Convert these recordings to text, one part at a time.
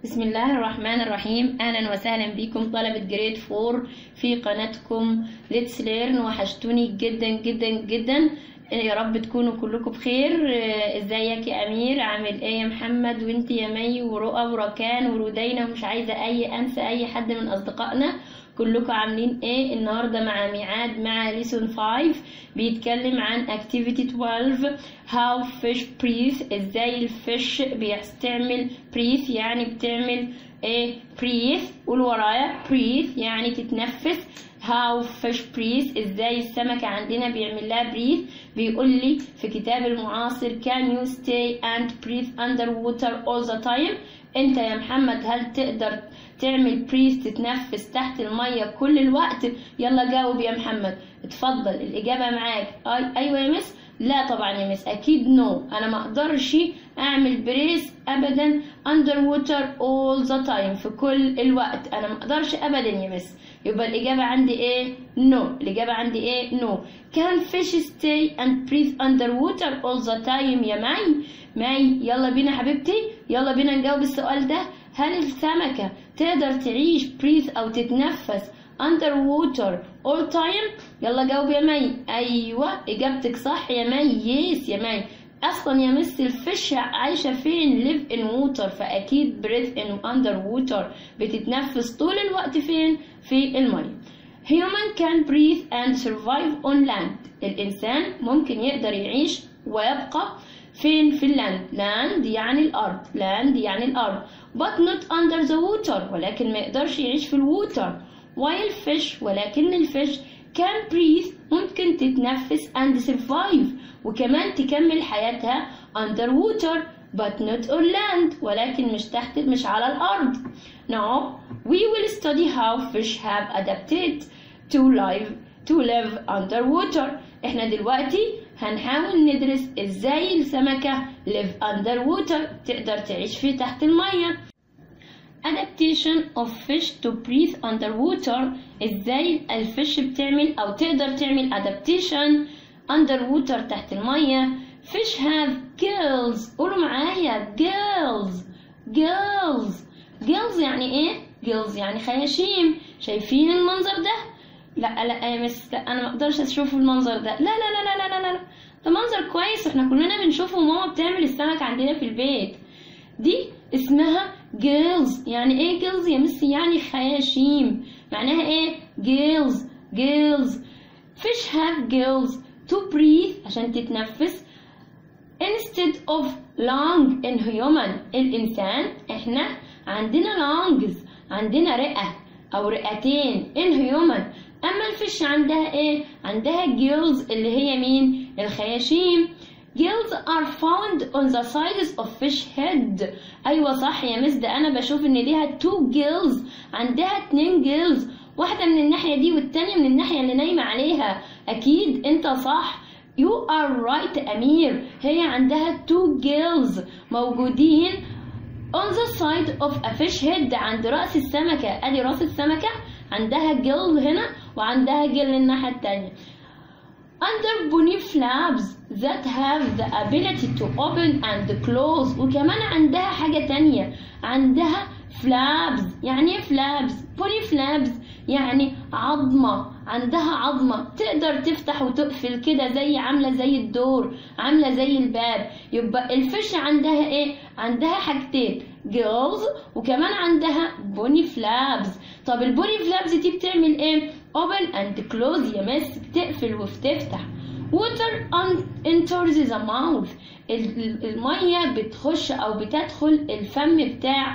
بسم الله الرحمن الرحيم اهلا وسهلا بكم طلبة جريد فور في قناتكم ليتس ليرن وحشتوني جدا جدا جدا يا رب تكونوا كلكم بخير آه، ازيك يا امير عامل ايه يا محمد وانت يا مي ورؤى وركان ورودينا ومش عايزه اي انسى اي حد من اصدقائنا كلكم عاملين ايه النهارده مع ميعاد مع ليسون 5 بيتكلم عن activity 12 how fish breathe ازاي الفيش بيستعمل breathe يعني بتعمل ايه breathe قول ورايا breathe يعني تتنفس how fish breathe ازاي السمكة عندنا بيعمل لها breathe بيقول لي في كتاب المعاصر can you stay and breathe underwater all the time انت يا محمد هل تقدر تعمل بريز تتنفس تحت المية كل الوقت يلا جاوب يا محمد اتفضل الإجابة معاك أي أيوة يا مس لا طبعا يا مس أكيد نو أنا ما أقدرش أعمل بريس أبدا under water all the time في كل الوقت أنا ما أقدرش أبدا يا مس يبقى الإجابة عندي إيه نو الإجابة عندي إيه نو can fish stay and breathe underwater all the time يا ماي ماي يلا بينا حبيبتي يلا بينا نجاوب السؤال ده هل السمكة تقدر تعيش breathe أو تتنفس under water all time يلا جاوب يا مي أيوة إجابتك صح يا مي يس يا مي أصلا يا مس الفش عايشة فين live in water فأكيد breathe in under water بتتنفس طول الوقت فين في المية human can breathe and survive on land الإنسان ممكن يقدر يعيش ويبقى فين في اللاند لاند يعني الأرض لاند يعني الأرض but not under the water ولكن ما يقدرش يعيش في الووتر while fish ولكن الفيش can breathe ممكن تتنفس and survive وكمان تكمل حياتها under water but not on land ولكن مش تحت مش على الأرض now we will study how fish have adapted to live to live underwater احنا دلوقتي هنحاول ندرس ازاي السمكة live underwater تقدر تعيش في تحت المية adaptation of fish to breathe underwater ازاي الفيش بتعمل او تقدر تعمل adaptation underwater تحت المية fish have gills قولوا معايا gills gills gills يعني ايه gills يعني خياشيم شايفين المنظر ده لا لا يا مس لا انا ما اقدرش اشوف المنظر ده لا لا لا لا لا لا لا ده منظر كويس احنا كلنا بنشوفه وماما بتعمل السمك عندنا في البيت دي اسمها جيلز يعني ايه جيلز يا مس يعني خياشيم معناها ايه جيلز جيلز fish have gills to breathe عشان تتنفس instead of lung in human الإنسان إحنا عندنا lungs عندنا رئة أو رئتين in human أما الفيش عندها إيه؟ عندها gills اللي هي مين؟ الخياشيم gills are found on the sides of fish head أيوة صح يا مس ده أنا بشوف إن ليها two gills عندها اتنين gills واحدة من الناحية دي والتانية من الناحية اللي نايمة عليها أكيد أنت صح You are right أمير هي عندها two gills موجودين on the side of a fish head عند رأس السمكة أدي رأس السمكة عندها جل هنا وعندها جل الناحية التانية under bony flaps that have the ability to open and close وكمان عندها حاجة تانية عندها flaps يعني ايه flaps bony flaps يعني عظمة عندها عظمة تقدر تفتح وتقفل كده زي عاملة زي الدور عاملة زي الباب يبقى الفش عندها ايه عندها حاجتين جيلز وكمان عندها بوني فلابز طب البوني فلابز دي بتعمل ايه open and close يا مس بتقفل وبتفتح water enters the mouth المية بتخش او بتدخل الفم بتاع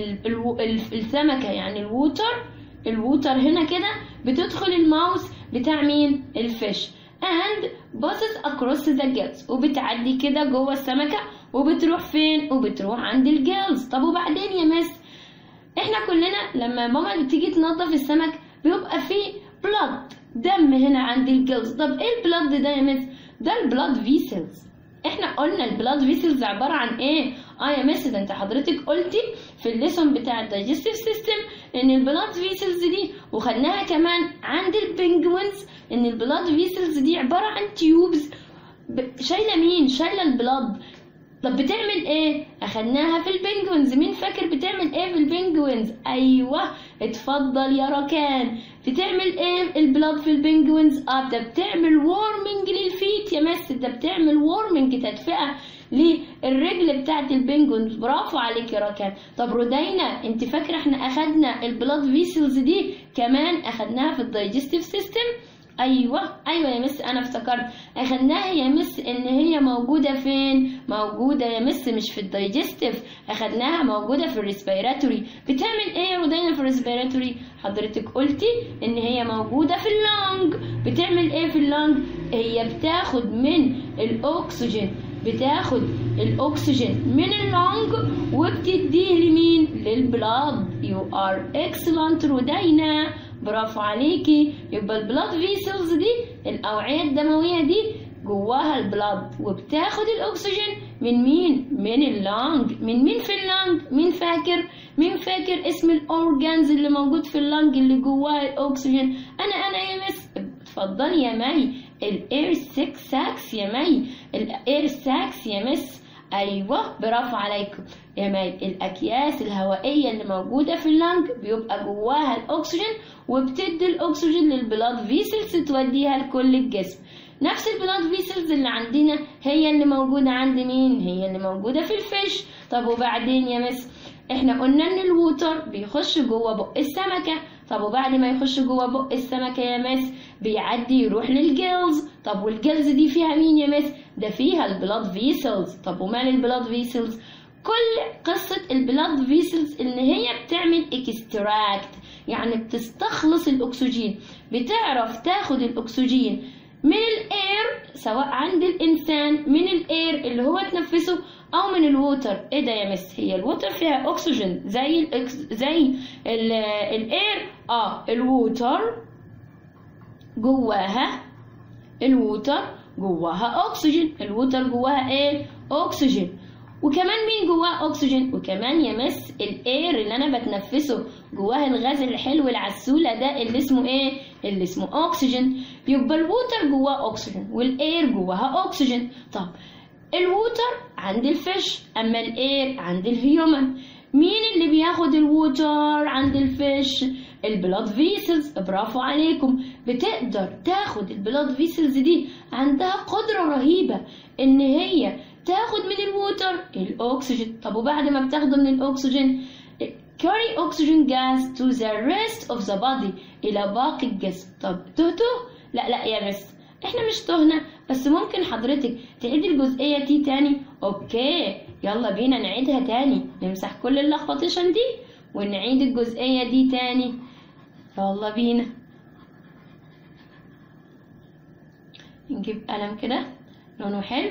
السمكة يعني الووتر الووتر هنا كده بتدخل الماوس بتاع مين الفيش and passes across the gills وبتعدي كده جوه السمكة وبتروح فين وبتروح عند الجيلز طب وبعدين يا مس احنا كلنا لما ماما بتيجي تنظف السمك بيبقى فيه بلاد دم هنا عند الجيلز طب ايه البلاد ده يا مس ده البلاد فيسلز احنا قلنا البلاد فيسلز عبارة عن ايه اه يا مس ده انت حضرتك قلتي في الليسون بتاع الدايجستيف سيستم ان البلاد فيسلز دي وخدناها كمان عند البنجوينز ان البلاد فيسلز دي عبارة عن تيوبز شايلة مين شايلة البلاد طب بتعمل ايه اخدناها في البنجوينز مين فاكر بتعمل ايه في البنجوينز ايوه اتفضل يا ركان بتعمل ايه البلاد في البنجوينز اه ده بتعمل وورمنج للفيت يا مس ده بتعمل وورمنج تدفئه للرجل بتاعت البنجوينز برافو عليك يا ركان طب رودينا انت فاكره احنا اخدنا البلاد فيسلز دي كمان اخدناها في الدايجستيف سيستم ايوه ايوه يا مس انا افتكرت اخدناها يا مس ان هي موجوده فين موجوده يا مس مش في الدايجستيف اخدناها موجوده في الريسبيراتوري بتعمل ايه يا رودينا في الريسبيراتوري حضرتك قلتي ان هي موجوده في اللنج بتعمل ايه في اللنج هي بتاخد من الاكسجين بتاخد الاكسجين من اللنج وبتديه لمين للبلاد يو ار اكسلنت رودينا برافو عليكي يبقى البلاد فيسلز دي الاوعيه الدمويه دي جواها البلاد وبتاخد الاكسجين من مين من اللنج من مين في اللنج مين فاكر مين فاكر اسم الاورجانز اللي موجود في اللنج اللي جواها الاكسجين انا انا يا مس اتفضلي يا مي الاير سيك ساكس يا مي الاير ساكس يا مس ايوه برافو عليكم يا مي الاكياس الهوائيه اللي موجوده في اللنج بيبقى جواها الاكسجين وبتدي الاكسجين للبلاد فيسلز توديها لكل الجسم نفس البلاد فيسلز اللي عندنا هي اللي موجوده عند مين هي اللي موجوده في الفيش طب وبعدين يا مس احنا قلنا ان الووتر بيخش جوه بق السمكه طب وبعد ما يخش جوه بق السمكه يا مس بيعدي يروح للجلز طب والجلز دي فيها مين يا مس ده فيها البلاد فيسلز طب ومال البلاد فيسلز كل قصة البلاد فيسلز ان هي بتعمل اكستراكت يعني بتستخلص الاكسجين بتعرف تاخد الاكسجين من الاير سواء عند الانسان من الاير اللي هو تنفسه او من الووتر ايه ده يا مس هي الووتر فيها اكسجين زي الأكس زي الاير اه الووتر جواها الووتر جواها اكسجين الووتر جواها ايه اكسجين وكمان مين جواه اكسجين وكمان يا مس الاير اللي انا بتنفسه جواه الغاز الحلو العسوله ده اللي اسمه ايه اللي اسمه اكسجين يبقى الووتر جواه اكسجين والاير جواها اكسجين طب الووتر عند الفيش اما الاير عند الهيومن مين اللي بياخد الووتر عند الفيش البلاد فيسلز برافو عليكم بتقدر تاخد البلاد فيسلز دي عندها قدرة رهيبة ان هي تاخد من الووتر الاكسجين طب وبعد ما بتاخده من الاكسجين carry oxygen gas to the rest of the body الى باقي الجسم طب تهته لا لا يا مس احنا مش تهنا بس ممكن حضرتك تعيدي الجزئية دي تاني اوكي يلا بينا نعيدها تاني نمسح كل اللخبطيشن دي ونعيد الجزئية دي تاني يلا بينا نجيب قلم كده لونه حلو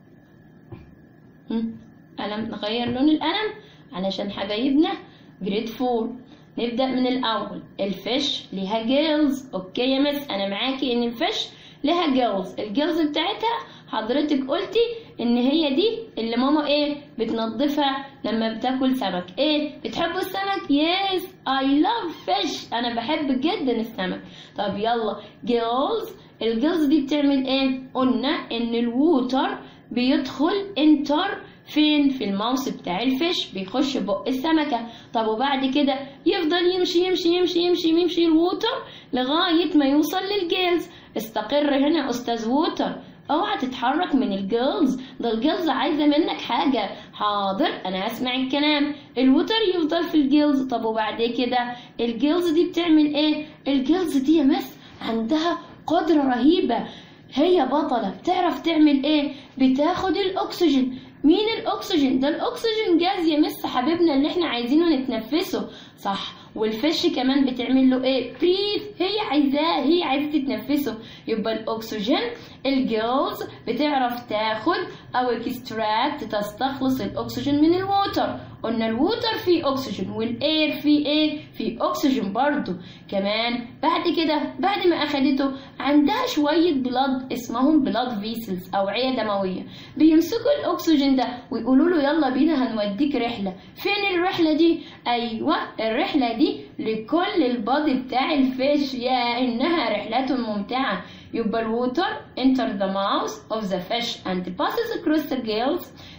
قلم نغير لون القلم علشان حبايبنا جريد فور نبدأ من الأول الفش ليها جيلز أوكي يا مس أنا معاكي إن الفش لها جيلز الجيلز بتاعتها حضرتك قلتي إن هي دي اللي ماما إيه بتنظفها لما بتاكل سمك إيه بتحبوا السمك يس اي لاف فيش أنا بحب جدا السمك طب يلا جيلز الجيلز دي بتعمل إيه قلنا إن الووتر بيدخل انتر فين في الماوس بتاع الفيش بيخش بق السمكة طب وبعد كده يفضل يمشي يمشي يمشي يمشي يمشي الووتر لغاية ما يوصل للجيلز استقر هنا أستاذ ووتر اوعى تتحرك من الجيلز ده الجيلز عايزة منك حاجة حاضر انا هسمع الكلام الوتر يفضل في الجيلز طب وبعد كده الجيلز دي بتعمل ايه الجيلز دي يا مس عندها قدرة رهيبة هي بطلة بتعرف تعمل ايه بتاخد الاكسجين مين الاكسجين ده الاكسجين جاز يا مس حبيبنا اللي احنا عايزينه نتنفسه صح والفش كمان بتعمل له ايه بريث هي عايزاه هي عايزه تتنفسه يبقى الاكسجين الجيلز بتعرف تاخد او اكستراكت تستخلص الاكسجين من الووتر قلنا الووتر فيه اكسجين والاير فيه ايه فيه اكسجين برضو كمان بعد كده بعد ما اخدته عندها شويه بلاد اسمهم بلاد فيسلز اوعيه دمويه بيمسكوا الاكسجين ده ويقولوا له يلا بينا هنوديك رحله فين الرحله دي ايوه الرحله دي لكل البادي بتاع الفيش يا انها رحلة ممتعة يبقى الووتر enter the mouth of the fish and passes across the gills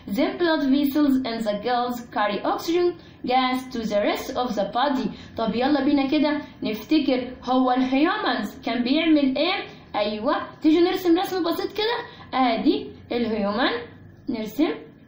then blood vessels and the gills carry oxygen gas to the rest of the body طب يلا بينا كده نفتكر هو الهيومنز كان بيعمل ايه ايوه تيجي نرسم رسم بسيط كده ادي الهيومن نرسم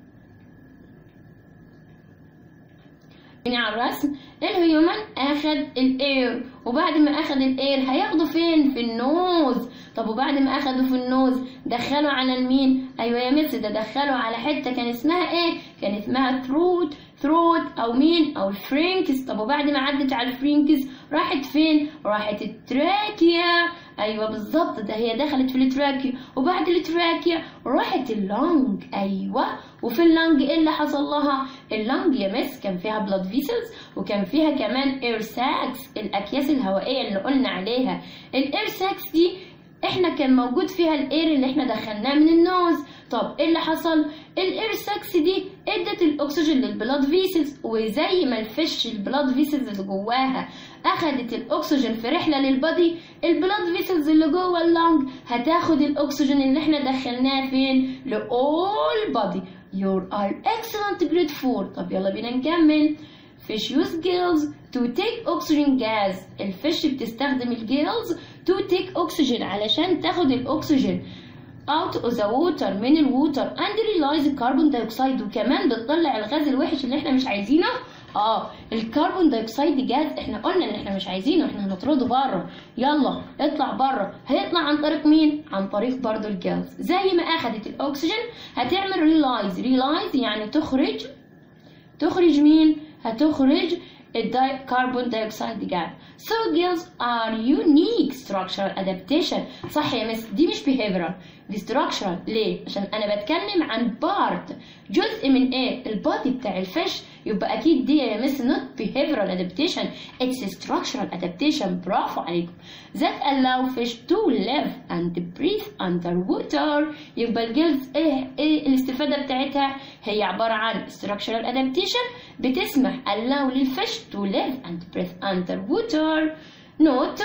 على الرسم الهيومن اخد الاير وبعد ما اخد الاير هياخده فين في النوز طب وبعد ما اخده في النوز دخله على المين ايوه يا مس ده دخله على حته كان اسمها ايه كان اسمها ثروت ثروت او مين او الفرينكس طب وبعد ما عدت على الفرينكس راحت فين راحت التراكيا ايوه بالظبط ده هي دخلت في التراكيا وبعد التراكيا راحت اللنج ايوه وفي اللنج ايه اللي حصل لها اللنج يا مس كان فيها بلاد فيسلز وكان فيها كمان اير ساكس الاكياس الهوائيه اللي قلنا عليها الاير ساكس دي احنا كان موجود فيها الاير اللي احنا دخلناه من النوز طب ايه اللي حصل الاير ساكس دي ادت الاكسجين للبلاد فيسلز وزي ما الفش البلاد فيسلز اللي جواها اخدت الاكسجين في رحله للبادي البلاد فيسلز اللي جوه اللنج هتاخد الاكسجين اللي احنا دخلناه فين لاول بادي You are excellent grade 4 طب يلا بينا نكمل fish use gills to take oxygen gas الفش بتستخدم الجيلز to take oxygen علشان تاخد الاكسجين out of the water من الووتر and release الكربون دايوكسيد وكمان بتطلع الغاز الوحش اللي احنا مش عايزينه اه الكربون دايوكسيد جاز احنا قلنا ان احنا مش عايزينه احنا هنطرده بره يلا اطلع بره هيطلع عن طريق مين عن طريق برضو الجاز زي ما اخدت الاكسجين هتعمل ريلايز ريلايز يعني تخرج تخرج مين هتخرج الكربون دايوكسيد جاز so gills are unique structural adaptation صح يا مس دي مش behavioral دي structural ليه عشان انا بتكلم عن part جزء من ايه البادي بتاع الفش يبقى اكيد دي يا مس not behavioral adaptation it's structural adaptation برافو عليكم that allow fish to live and breathe underwater يبقى الجلز ايه ايه الاستفاده بتاعتها هي عباره عن structural adaptation بتسمح allow للفش to live and breathe underwater note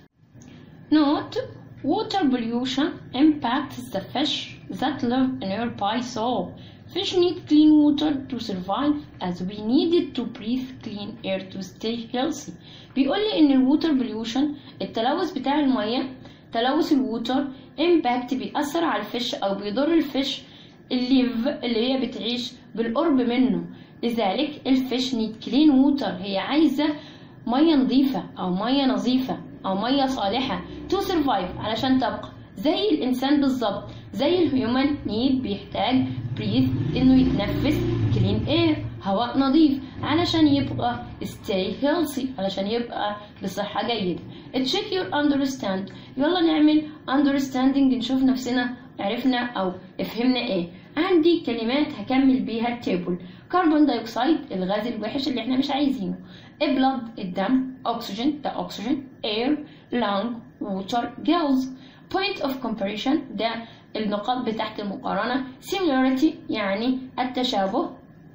note water pollution impacts the fish that live nearby so fish need clean water to survive as we needed to breathe clean air to stay healthy بيقول لي ان الووتر بوليوشن التلوث بتاع الميه تلوث الووتر امباكت بيأثر على الفش او بيضر الفش اللي اللي هي بتعيش بالقرب منه لذلك الفش نيد كلين ووتر هي عايزه ميه نظيفه او ميه نظيفه او ميه صالحه تو سرفايف علشان تبقى زي الانسان بالظبط زي الهيومن نيد بيحتاج بريث انه يتنفس كلين اير هواء نظيف علشان يبقى stay healthy علشان يبقى بصحة جيدة check your understand يلا نعمل understanding نشوف نفسنا عرفنا او فهمنا ايه عندي كلمات هكمل بيها التيبل كربون دايوكسيد الغاز الوحش اللي احنا مش عايزينه blood الدم oxygen ده oxygen air lung water gills point of comparison ده النقاط بتاعت المقارنة similarity يعني التشابه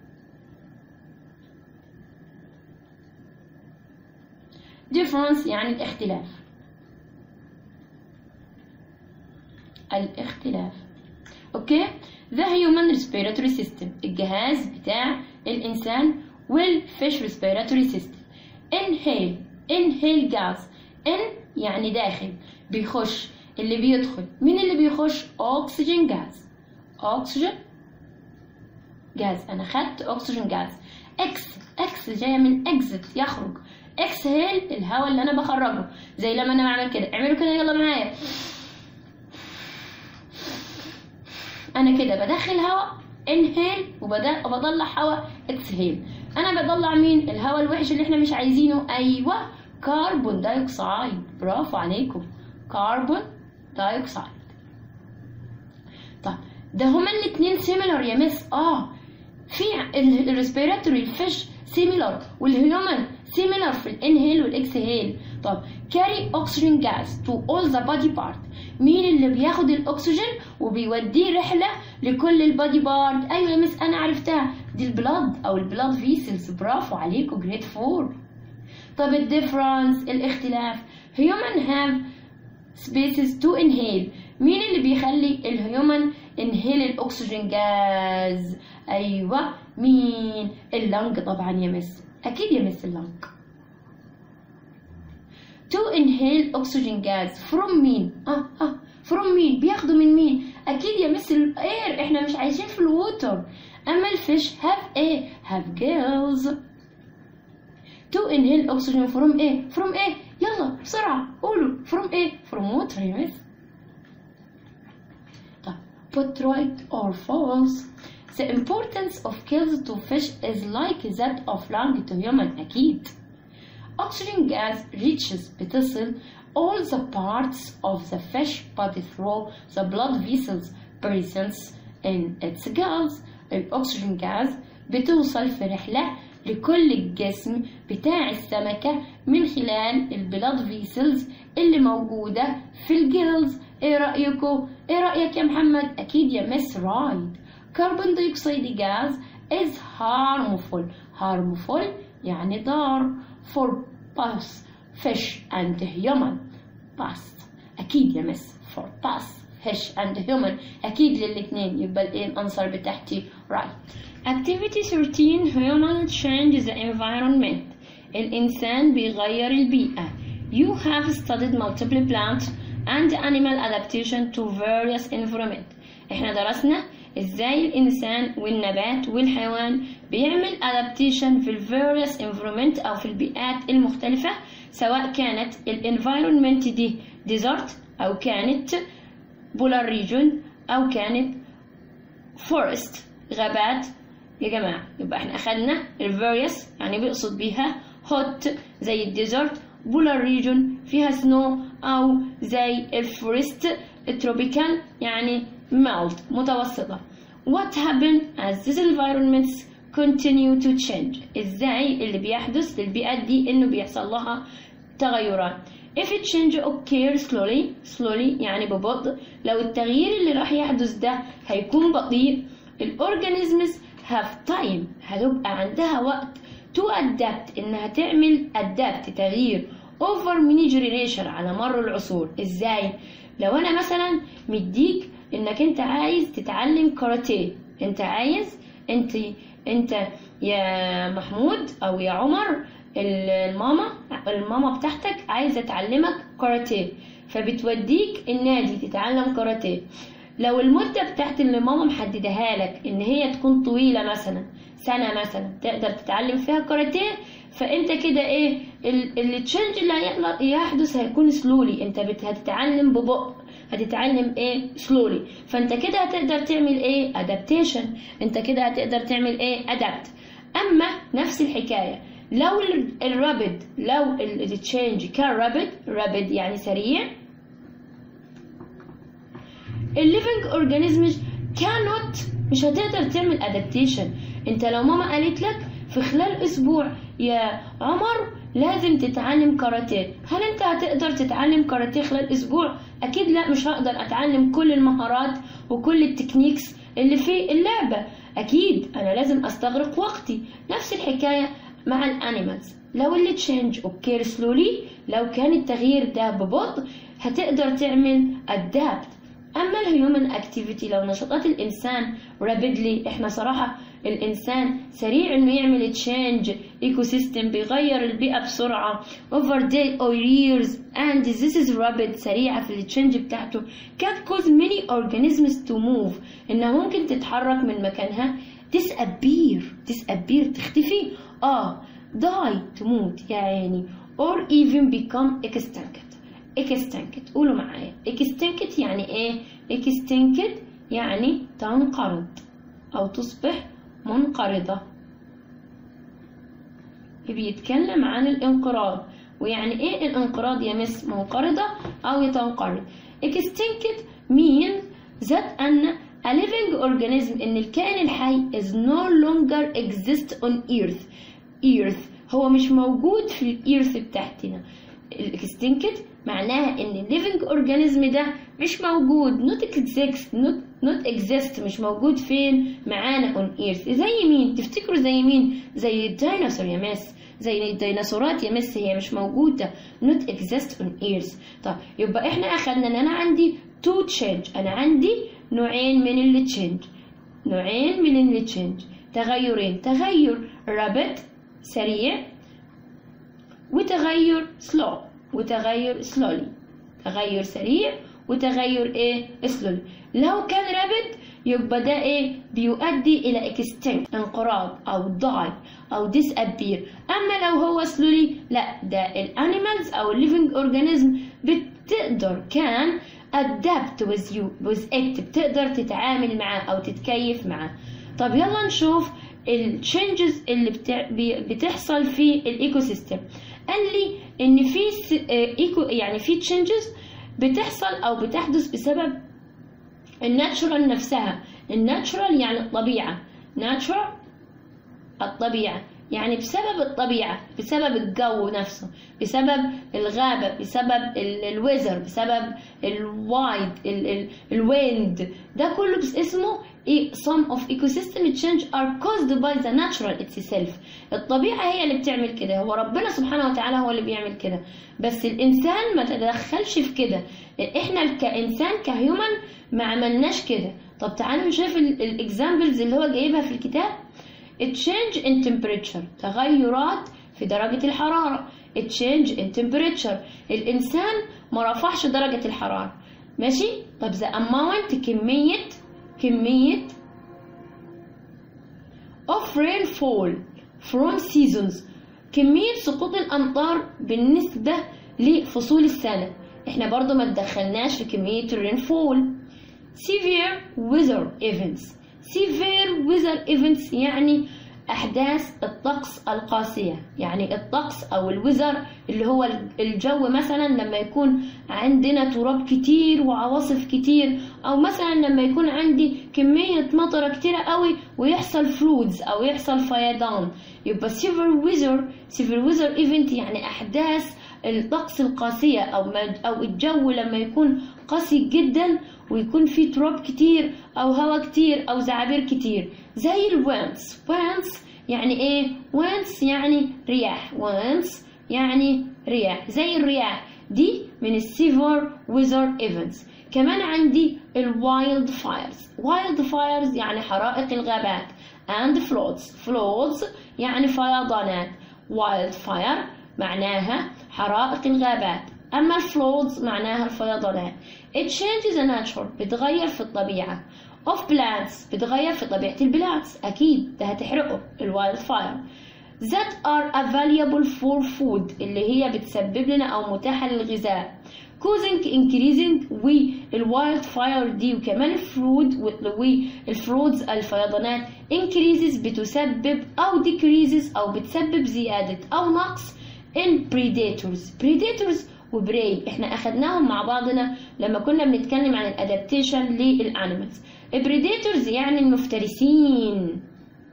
difference يعني الاختلاف الاختلاف اوكي the human respiratory system الجهاز بتاع الانسان والfish respiratory system inhale inhale gas in يعني داخل بيخش اللي بيدخل مين اللي بيخش اكسجين جاز اكسجين جاز انا خدت اكسجين جاز اكس اكس جايه من اكزت يخرج اكسهيل الهواء اللي انا بخرجه زي لما انا بعمل كده اعملوا كده يلا معايا انا كده بدخل هواء انهيل وبطلع هواء اكسهيل انا بطلع مين الهواء الوحش اللي احنا مش عايزينه ايوه كربون دايوكسيد برافو عليكم كربون دايوكسيد طب ده هما الاتنين سيميلر يا مس اه في الريسبيراتوري الفيش سيميلر والهيومن سيميلر في الانهيل والاكسهيل طب carry oxygen gas to all the body part مين اللي بياخد الاكسجين وبيوديه رحله لكل البادي بارت ايوه يا مس انا عرفتها دي البلاد او البلاد فيسلز برافو عليكم جريد 4 طب الديفرنس الاختلاف human have spaces to inhale مين اللي بيخلي الهيومن انهيل الاكسجين جاز ايوه مين اللنج طبعا يا مس اكيد يا مس اللنج to inhale oxygen gas from مين اه اه from مين بياخدوا من مين اكيد يا مس الاير احنا مش عايشين في الووتر اما الفيش have ايه have gills to inhale oxygen from ايه from ايه يلا بسرعة قولوا from ايه from water يا مس طب put right or false the importance of gills to fish is like that of lung to human أكيد oxygen gas reaches بتصل all the parts of the fish body through the blood vessels present in its gills الأكسجين gas بتوصل في رحلة لكل الجسم بتاع السمكة من خلال البلاد فيسلز اللي موجودة في الجيلز ايه رأيكم؟ ايه رأيك يا محمد؟ أكيد يا مس رايد كربون دايوكسيد جاز is harmful harmful يعني ضار for both fish and human past أكيد يا مس for past fish and human أكيد للاتنين يبقى الايه الأنسر بتاعتي right Activity 13 human change the environment الإنسان بيغير البيئة You have studied multiple plant and animal adaptation to various environment احنا درسنا ازاي الانسان والنبات والحيوان بيعمل adaptation في ال various environment او في البيئات المختلفة سواء كانت ال environment دي desert او كانت polar region او كانت forest غابات يا جماعة يبقى احنا اخدنا ال various يعني بيقصد بيها hot زي الديزرت polar region فيها snow او زي الفورست التروبيكال يعني mild متوسطة what happen as these environments continue to change ازاي اللي بيحدث للبيئات دي انه بيحصل لها تغيرات if a change occurs slowly slowly يعني ببطء لو التغيير اللي راح يحدث ده هيكون بطيء الاورجانيزمز have time هتبقى عندها وقت to adapt انها تعمل adapt تغيير over many generation على مر العصور ازاي لو انا مثلا مديك انك انت عايز تتعلم كاراتيه انت عايز انت انت يا محمود او يا عمر الماما الماما بتاعتك عايزه تعلمك كاراتيه فبتوديك النادي تتعلم كاراتيه لو المدة بتاعت اللي ماما محددها لك ان هي تكون طويلة مثلا سنة مثلا تقدر تتعلم فيها كاراتيه فانت كده ايه التشنج اللي هيحدث هيكون سلولي انت هتتعلم ببطء هتتعلم ايه سلولي فانت كده هتقدر تعمل ايه ادابتيشن انت كده هتقدر تعمل ايه ادابت اما نفس الحكايه لو الرابد لو التشينج كان رابد رابد يعني سريع الليفنج اورجانيزم كانوت مش هتقدر تعمل ادابتيشن انت لو ماما قالت لك في خلال اسبوع يا عمر لازم تتعلم كاراتيه هل انت هتقدر تتعلم كاراتيه خلال اسبوع اكيد لا مش هقدر اتعلم كل المهارات وكل التكنيكس اللي في اللعبه اكيد انا لازم استغرق وقتي نفس الحكايه مع الانيمالز لو اللي تشينج اوكير سلولي لو كان التغيير ده ببطء هتقدر تعمل ادابت اما الهيومن اكتيفيتي لو نشاطات الانسان رابيدلي احنا صراحه الانسان سريع انه يعمل تشينج ايكو سيستم بيغير البيئه بسرعه over day or years and this is rapid سريعه في التشينج بتاعته can cause many organisms to move انها ممكن تتحرك من مكانها disappear disappear تختفي اه die تموت يا عيني or even become extinct extinct قولوا معايا extinct يعني ايه extinct يعني تنقرض او تصبح منقرضة بيتكلم عن الانقراض ويعني ايه الانقراض يا مس منقرضة او تنقرض extinct means that an a living organism ان الكائن الحي is no longer exist on earth earth هو مش موجود في الإيرث بتاعتنا الاكستنكت معناها ان الليفنج اورجانيزم ده مش موجود not exist not, not exist مش موجود فين معانا on earth زي مين تفتكروا زي مين زي الديناصور يا مس زي الديناصورات يا مس هي مش موجودة not exist on earth طب يبقى احنا اخدنا ان انا عندي two change انا عندي نوعين من اللي change نوعين من التشنج تغيرين تغير rapid سريع وتغير slow وتغير slowly تغير سريع وتغير ايه slowly لو كان rapid يبقى ده ايه بيؤدي الى extinct انقراض او die او disappear اما لو هو slowly لا ده الانيمالز او living organism بتقدر كان adapt with you with it بتقدر تتعامل معاه او تتكيف معاه طب يلا نشوف التشنجز اللي بتع... بتحصل في الايكو سيستم قال لي ان في س... ايكو يعني في تشنجز بتحصل او بتحدث بسبب الناتشورال نفسها الناتشورال يعني الطبيعه ناتشورال الطبيعه يعني بسبب الطبيعة بسبب الجو نفسه بسبب الغابة بسبب الويزر بسبب الوايد الويند ده كله بس اسمه some of ecosystem change are caused by the natural itself الطبيعة هي اللي بتعمل كده هو ربنا سبحانه وتعالى هو اللي بيعمل كده بس الإنسان ما تدخلش في كده إحنا كإنسان كهيومن ما عملناش كده طب تعالوا نشوف الاكزامبلز اللي هو جايبها في الكتاب change in temperature تغيرات في درجة الحرارة change in temperature الإنسان ما رفعش درجة الحرارة ماشي طب the amount كمية كمية of rainfall from seasons كمية سقوط الأمطار بالنسبة لفصول السنة احنا برضو ما تدخلناش في كمية الرينفول severe weather events severe weather events يعني أحداث الطقس القاسية يعني الطقس أو الوزر اللي هو الجو مثلا لما يكون عندنا تراب كتير وعواصف كتير أو مثلا لما يكون عندي كمية مطرة كتيرة قوي ويحصل فلودز أو يحصل فيضان يبقى severe weather severe weather event يعني أحداث الطقس القاسية أو أو الجو لما يكون قاسي جدا ويكون فيه تراب كتير أو هواء كتير أو زعابير كتير زي الوينس وينس يعني إيه وينس يعني رياح وينس يعني رياح زي الرياح دي من السيفر ويزر ايفنتس كمان عندي الوايلد فايرز وايلد فايرز يعني حرائق الغابات and floods floods يعني فيضانات وايلد فاير معناها حرائق الغابات أما الفلودز معناها الفيضانات it changes the nature بتغير في الطبيعة of plants بتغير في طبيعة البلانتس أكيد ده هتحرقه الوايلد فاير that are available for food اللي هي بتسبب لنا أو متاحة للغذاء causing increasing والوايلد فاير دي وكمان الفرود والفرودز الفيضانات increases بتسبب أو decreases أو بتسبب زيادة أو نقص in predators predators وبراي احنا اخدناهم مع بعضنا لما كنا بنتكلم عن الادابتيشن للانيمالز البريديتورز يعني المفترسين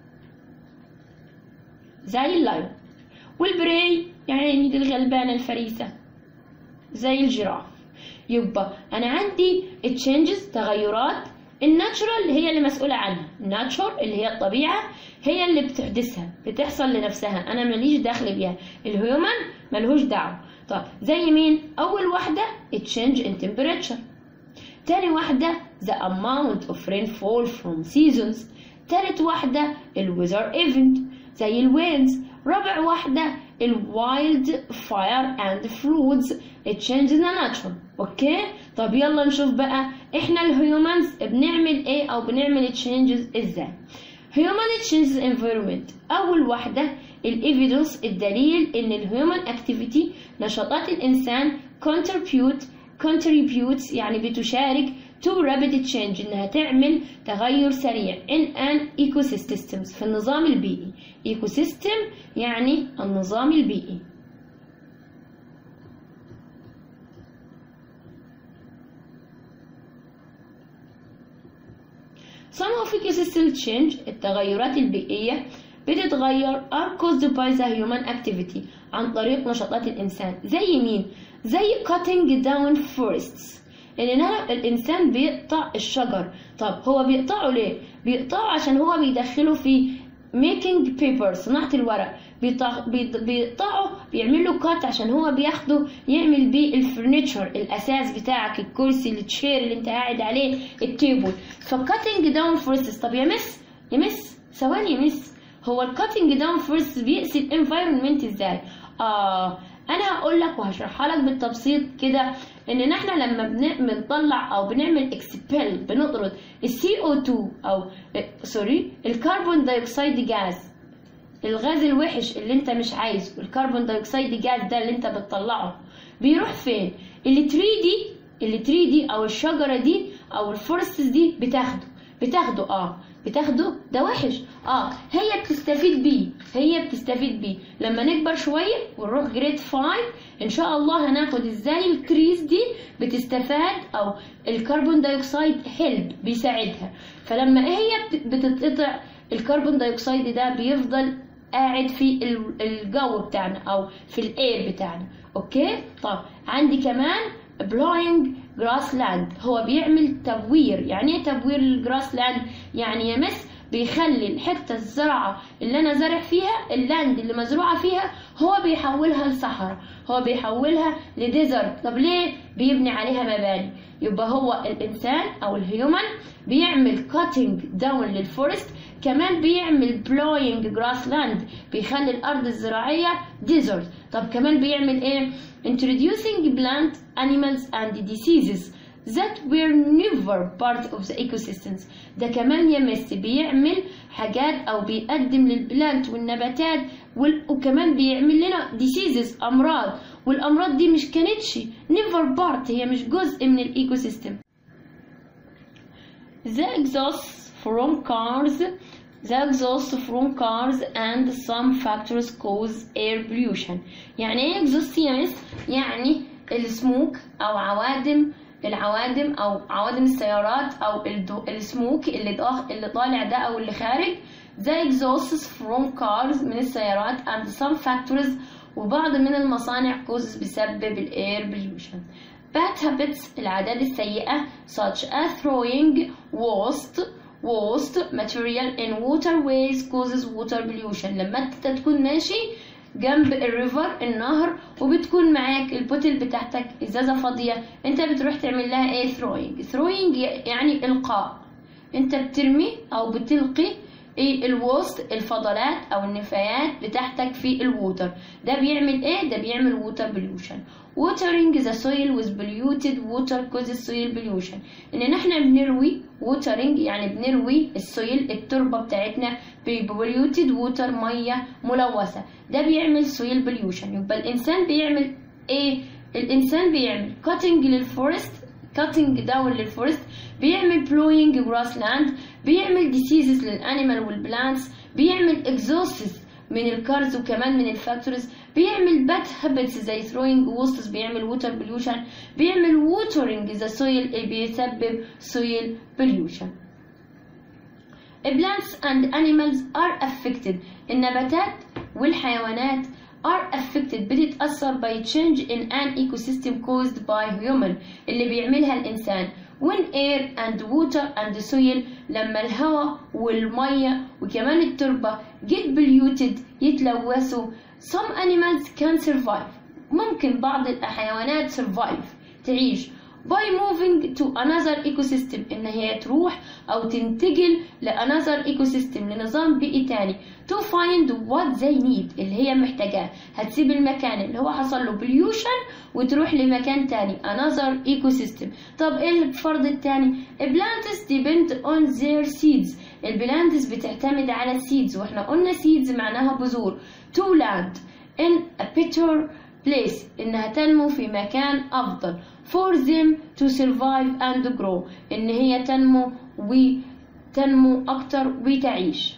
زي اللايون والبراي يعني دي الغلبانه الفريسه زي الجراف يبقى انا عندي تشينجز تغيرات الناتشورال هي اللي مسؤولة عنها الناتشور اللي هي الطبيعة هي اللي بتحدثها بتحصل لنفسها أنا ماليش دخل بيها الهيومن ملهوش دعوة طب زي مين أول واحدة change in temperature تاني واحدة the amount of rainfall from seasons تالت واحدة الweather event زي الويندز رابع واحدة الوايلد فاير اند floods it changes the nature اوكي طب يلا نشوف بقى احنا الهيومنز بنعمل ايه او بنعمل changes ازاي human changes environment اول واحدة الايفيدنس الدليل ان الهيومن اكتيفيتي نشاطات الانسان contribute contributes يعني بتشارك to rapid change انها تعمل تغير سريع in an ecosystems في النظام البيئي ecosystem يعني النظام البيئي Some of ecosystem change التغيرات البيئية بتتغير are caused by the human activity عن طريق نشاطات الإنسان زي مين؟ زي cutting down forests إن الإنسان بيقطع الشجر طب هو بيقطعه ليه؟ بيقطعه عشان هو بيدخله في making paper صناعة الورق بيطع- بيط- بيقطعه بيعمل له كات عشان هو بياخده يعمل بيه الفرنتشر الاساس بتاعك الكرسي التشير اللي انت قاعد عليه التيبل فكاتنج داون فورستس طب يا مس يا مس ثواني يا مس هو الكاتنج داون فورست بيأذي الانفايرمنت ازاي اه انا هقول لك وهشرحها لك بالتبسيط كده ان احنا لما بن- بنطلع او بنعمل اكسبيل بنطرد السي او 2 او آه، سوري الكربون دايوكسيد جاز الغاز الوحش اللي انت مش عايزه الكربون دايوكسيد جاز ده اللي انت بتطلعه بيروح فين اللي 3 دي اللي 3 دي او الشجره دي او الفورستس دي بتاخده بتاخده اه بتاخده ده وحش اه هي بتستفيد بيه هي بتستفيد بيه لما نكبر شويه ونروح جريد 5 ان شاء الله هناخد ازاي الكريز دي بتستفاد او الكربون دايوكسيد هيلب بيساعدها فلما هي بت- بتتقطع الكربون دايوكسيد ده بيفضل قاعد في ال- الجو بتاعنا او في الاير بتاعنا اوكي طب عندي كمان بلوينج جراس لاند هو بيعمل تبوير يعني ايه تبوير الجراس لاند يعني يمس بيخلي الحته الزرعه اللي انا زارع فيها اللاند اللي مزروعه فيها هو بيحولها لصحراء هو بيحولها لديزرت طب ليه بيبني عليها مباني يبقى هو الانسان او الهيومن بيعمل كاتنج داون للفورست كمان بيعمل بلوينج جراس لاند بيخلي الارض الزراعيه ديزرت طب كمان بيعمل ايه introducing plant animals and diseases that were never part of the ecosystems ده كمان يمس بيعمل حاجات او بيقدم للبلانت والنباتات وال- وكمان بيعمل لنا diseases امراض والامراض دي مش كانتش never part هي مش جزء من الايكو سيستم the exhaust from cars the exhaust from cars and some factors cause air pollution يعني ايه exhaust يا مس يعني السموك او عوادم العوادم او عوادم السيارات او الدو... السموك اللي ضاخ... اللي طالع ده او اللي خارج the exhausts from cars من السيارات and some factors وبعض من المصانع causes بسبب الاير pollution bad habits العادات السيئة such as throwing waste waste material in waterways causes water pollution لما انت تكون ماشي جنب الريفر النهر وبتكون معاك البوتل بتاعتك ازازة فاضية انت بتروح تعمل لها ايه throwing throwing يعني القاء انت بترمي او بتلقي ايه الوسط الفضلات او النفايات بتاعتك في الووتر ده بيعمل ايه ده بيعمل ووتر بوليوشن watering the soil with polluted water causes soil pollution ان احنا بنروي watering يعني بنروي السويل التربة بتاعتنا ببوليوتد ووتر مية ملوثة ده بيعمل soil pollution يبقى الانسان بيعمل ايه الانسان بيعمل cutting للفورست cutting down للفورست بيعمل blowing grassland بيعمل diseases للانيمال والبلانتس بيعمل exhausts من الكارز وكمان من الفاكتورز بيعمل باد هابتس زي throwing wastes بيعمل water pollution بيعمل watering the soil بيسبب soil pollution plants and animals are affected النباتات والحيوانات are affected بتتأثر by change in an ecosystem caused by human اللي بيعملها الإنسان when air and water and soil لما الهواء والمية وكمان التربة get polluted يتلوثوا some animals can survive ممكن بعض الحيوانات survive تعيش by moving to another ecosystem ان هي تروح او تنتقل ل another ecosystem لنظام بيئي تاني to find what they need اللي هي محتاجاه هتسيب المكان اللي هو حصل له pollution وتروح لمكان تاني another ecosystem طب ايه الفرض التاني plants depend on their seeds البلانتس بتعتمد على السيدز واحنا قلنا seeds معناها بذور to land in a better place إنها تنمو في مكان أفضل for them to survive and grow إن هي تنمو وتنمو أكتر وتعيش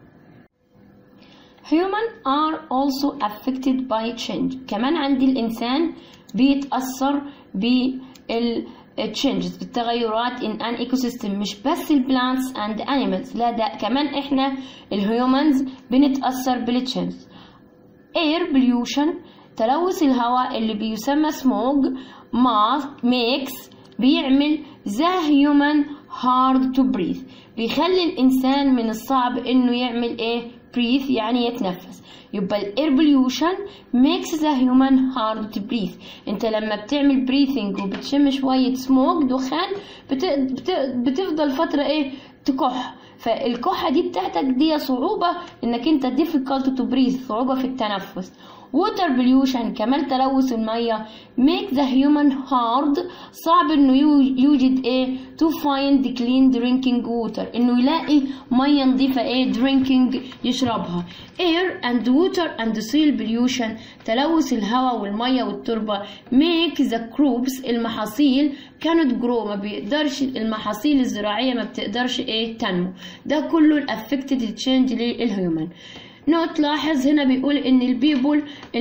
Human are also affected by change كمان عندي الإنسان بيتأثر بال changes بالتغيرات in an ecosystem مش بس ال plants and animals لا ده كمان احنا الهيومنز بنتأثر بالتشينجز air pollution تلوث الهواء اللي بيسمى smoke makes بيعمل the human hard to breathe بيخلي الإنسان من الصعب إنه يعمل إيه breathe يعني يتنفس يبقى الاير pollution makes the human hard to breathe انت لما بتعمل breathing وبتشم شوية سموك دخان بت... بت... بتفضل فترة ايه تكح فالكحة دي بتاعتك دي صعوبة انك انت difficult to breathe صعوبة في التنفس water pollution كمان تلوث المية make the human hard صعب انه يوجد ايه to find clean drinking water انه يلاقي مية نظيفة ايه drinking يشربها air and water and soil pollution تلوث الهواء والمية والتربة make the crops المحاصيل cannot grow ما بيقدرش المحاصيل الزراعية ما بتقدرش ايه تنمو ده كله الافكتد تشينج للهيومن نوت لاحظ هنا بيقول ان البيبول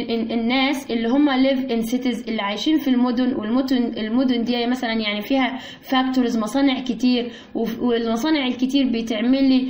الناس اللي هم live in cities اللي عايشين في المدن والمدن المدن دي مثلا يعني فيها فاكتورز مصانع كتير والمصانع الكتير بتعمل لي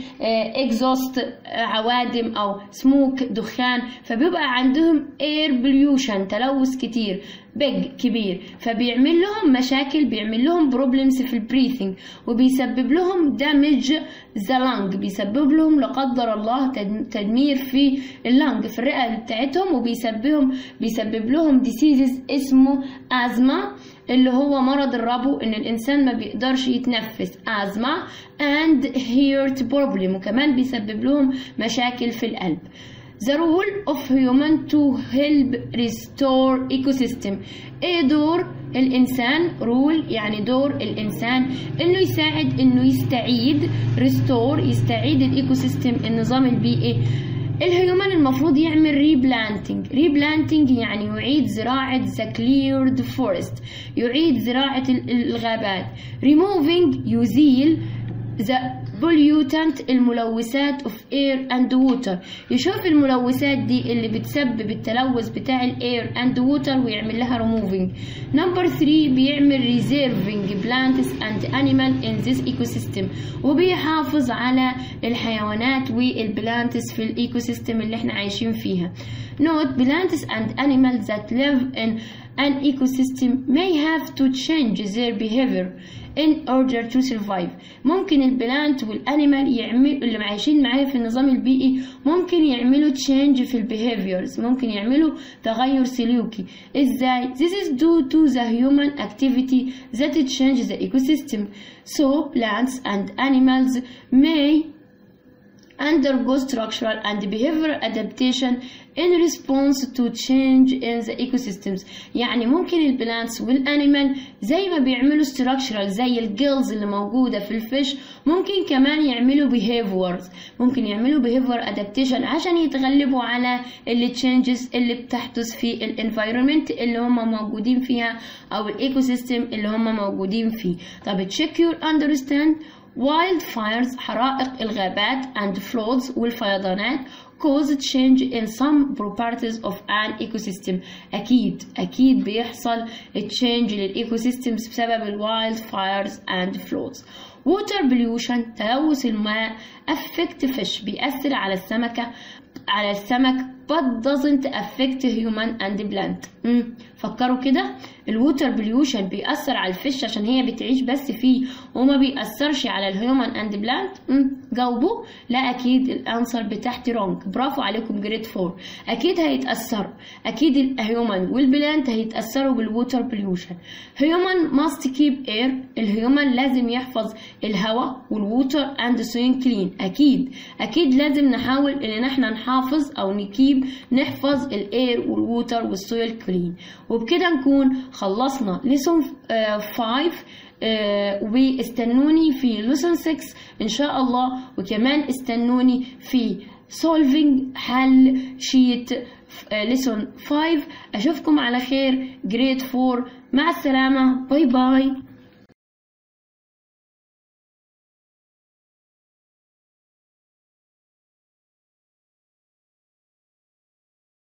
اكزوست عوادم او سموك دخان فبيبقى عندهم air pollution تلوث كتير بيج كبير فبيعمل لهم مشاكل بيعمل لهم بروبلمز في البريثنج وبيسبب لهم دامج ذا لانج بيسبب لهم لا قدر الله تدمير في اللانج في الرئه بتاعتهم وبيسببهم بيسبب لهم ديسيزز اسمه ازما اللي هو مرض الربو ان الانسان ما بيقدرش يتنفس ازما اند هيرت بروبلم وكمان بيسبب لهم مشاكل في القلب The role of human to help restore ecosystem ايه دور الانسان رول يعني دور الانسان انه يساعد انه يستعيد restore يستعيد الايكو سيستم النظام البيئي الهيومن المفروض يعمل ريبلانتنج ريبلانتنج يعني يعيد زراعة the cleared forest يعيد زراعة الغابات removing يزيل the pollutant الملوثات of air and water يشوف الملوثات دي اللي بتسبب التلوث بتاع الاير and water ويعمل لها removing number 3 بيعمل reserving plants and animal in this ecosystem وبيحافظ على الحيوانات والبلانتس في الايكو سيستم اللي احنا عايشين فيها note plants and animals that live in an ecosystem may have to change their behavior in order to survive ممكن البلانت والانيمال يعمل اللي عايشين معايا في النظام البيئي ممكن يعملوا change في البيهيفيرز ممكن يعملوا تغير سلوكي ازاي this is due to the human activity that change the ecosystem so plants and animals may undergo structural and behavioral adaptation in response to change in the ecosystems يعني ممكن البلانتس والانيمال زي ما بيعملوا structural زي الجيلز اللي موجودة في الفيش ممكن كمان يعملوا behaviors ممكن يعملوا behavior adaptation عشان يتغلبوا على اللي changes اللي بتحدث في الانفايرمنت اللي هم موجودين فيها او الايكو سيستم اللي هم موجودين فيه طب check your understand wildfires حرائق الغابات and floods والفيضانات cause change in some properties of an ecosystem أكيد أكيد بيحصل change للإيكو systems بسبب الوايلد fires and floods water pollution تلوث الماء affect fish بيأثر على السمكة على السمك but doesn't affect human and plant مم. فكروا كده الووتر بليوشن بيأثر على الفيش عشان هي بتعيش بس فيه وما بيأثرش على الهيومن اند بلانت جاوبوا لا اكيد الانسر بتاعتي رونج برافو عليكم جريد 4 اكيد هيتأثروا اكيد الهيومن والبلانت هيتأثروا بالووتر بليوشن هيومن ماست كيب اير الهيومن لازم يحفظ الهواء والووتر اند سوين كلين اكيد اكيد لازم نحاول ان احنا نحافظ او نكيب نحفظ الاير والووتر والسويل كلين وبكده نكون خلصنا ليسون 5 واستنوني في ليسون 6 ان شاء الله وكمان استنوني في solving حل شيت ليسون 5 اشوفكم على خير جريد 4 مع السلامه باي باي